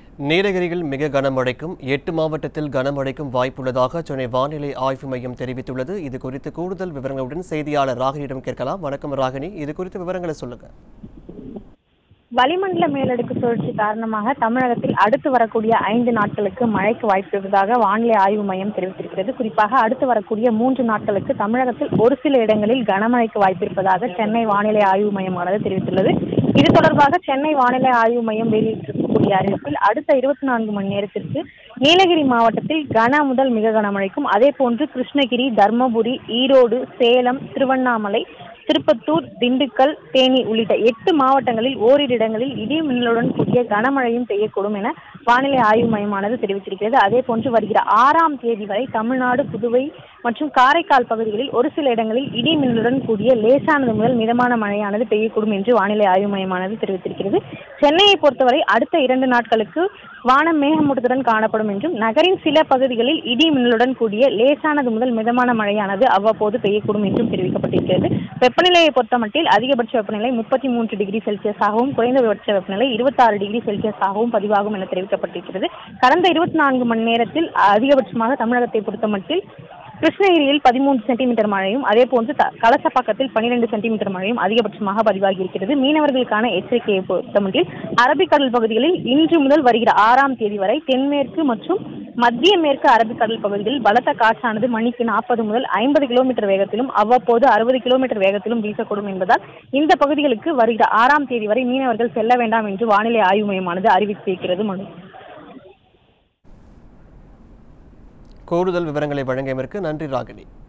நீலகிரியில் மிக கனமழைக்கும் எட்டு மாவட்டத்தில் கனமழைக்கும் வாய்ப்புள்ளதாக சென்னை வானிலை ஆய்வு மையம் தெரிவித்துள்ளது இது குறித்து கூடுதல் விவரங்களுடன் செய்தியாளர் ராகினியிடம் கேட்கலாம் வணக்கம் ராகினி இது குறித்த விவரங்களை சொல்லுங்க வளிமண்டல மேலடுக்கு சுழற்சி காரணமாக தமிழகத்தில் அடுத்து வரக்கூடிய ஐந்து நாட்களுக்கு மழைக்கு வாய்ப்பு இருப்பதாக வானிலை ஆய்வு மையம் தெரிவித்திருக்கிறது குறிப்பாக அடுத்து வரக்கூடிய மூன்று நாட்களுக்கு தமிழகத்தில் ஒரு சில இடங்களில் கனமழைக்கு வாய்ப்பு இருப்பதாக சென்னை வானிலை ஆய்வு மையமானது தெரிவித்துள்ளது இது தொடர்பாக சென்னை வானிலை ஆய்வு மையம் வெளியிட்டிருக்கக்கூடிய அறிவிப்பில் அடுத்த இருபத்தி நான்கு மணி நேரத்திற்கு நீலகிரி மாவட்டத்தில் கன முதல் மிக கனமழைக்கும் அதே போன்று கிருஷ்ணகிரி தர்மபுரி ஈரோடு சேலம் திருவண்ணாமலை திருப்பத்தூர் திண்டுக்கல் தேனி உள்ளிட்ட எட்டு மாவட்டங்களில் ஓரிரு இடங்களில் இடி மின்னலுடன் கூடிய கனமழையும் பெய்யக்கூடும் என வானிலை ஆய்வு மையமானது தெரிவித்திருக்கிறது அதே போன்று வருகிற ஆறாம் தேதி வரை தமிழ்நாடு புதுவை மற்றும் காரைக்கால் பகுதிகளில் ஒரு சில இடங்களில் இடி மின்னலுடன் கூடிய லேசானது முதல் மிதமான மழையானது பெய்யக்கூடும் என்று வானிலை ஆய்வு மையமானது தெரிவித்திருக்கிறது சென்னையை பொறுத்தவரை அடுத்த இரண்டு நாட்களுக்கு வானம் மேகமூட்டத்துடன் காணப்படும் என்றும் நகரின் சில பகுதிகளில் இடி மின்னலுடன் கூடிய லேசானது முதல் மிதமான மழையானது அவ்வப்போது பெய்யக்கூடும் என்றும் தெரிவிக்கப்பட்டிருக்கிறது வெப்பநிலையை பொறுத்தமட்டில் அதிகபட்ச வெப்பநிலை முப்பத்தி மூன்று டிகிரி செல்சியஸாகவும் குறைந்தபட்ச வெப்பநிலை இருபத்தாறு டிகிரி செல்சியஸாகவும் பதிவாகும் என தெரிவிக்கப்பட்டிருக்கிறது கடந்த இருபத்தி நான்கு மணி நேரத்தில் அதிகபட்சமாக தமிழகத்தை பொறுத்தமட்டில் கிருஷ்ணகிரியில் பதிமூன்று சென்டிமீட்டர் மழையும் அதே போன்று த- கலசப்பாக்கத்தில் பன்னிரெண்டு சென்டிமீட்டர் மழையும் அதிகபட்சமாக பதிவாகி இருக்கிறது மீனவர்களுக்கான எச்சரிக்கையை பொறுத்தமட்டில் அரபிக்கடல் பகுதிகளில் இன்று முதல் வருகிற ஆறாம் தேதி வரை தென்மேற்கு மற்றும் மத்திய மேற்கு அரபிக்கடல் பகுதிகளில் பலத்த காற்றானது மணிக்கு நாற்பது முதல் ஐம்பது கிலோமீட்டர் வேகத்திலும் அவ்வப்போது அறுபது கிலோமீட்டர் வேகத்திலும் வீசக்கூடும் என்பதால் இந்த பகுதிகளுக்கு வருகிற ஆறாம் தேதி வரை மீனவர்கள் செல்ல வேண்டாம் என்று வானிலை ஆய்வு மையமானது அறிவித்திருக்கிறது மனு கூடுதல் விவரங்களை வழங்கியமைக்கு நன்றி ராகினி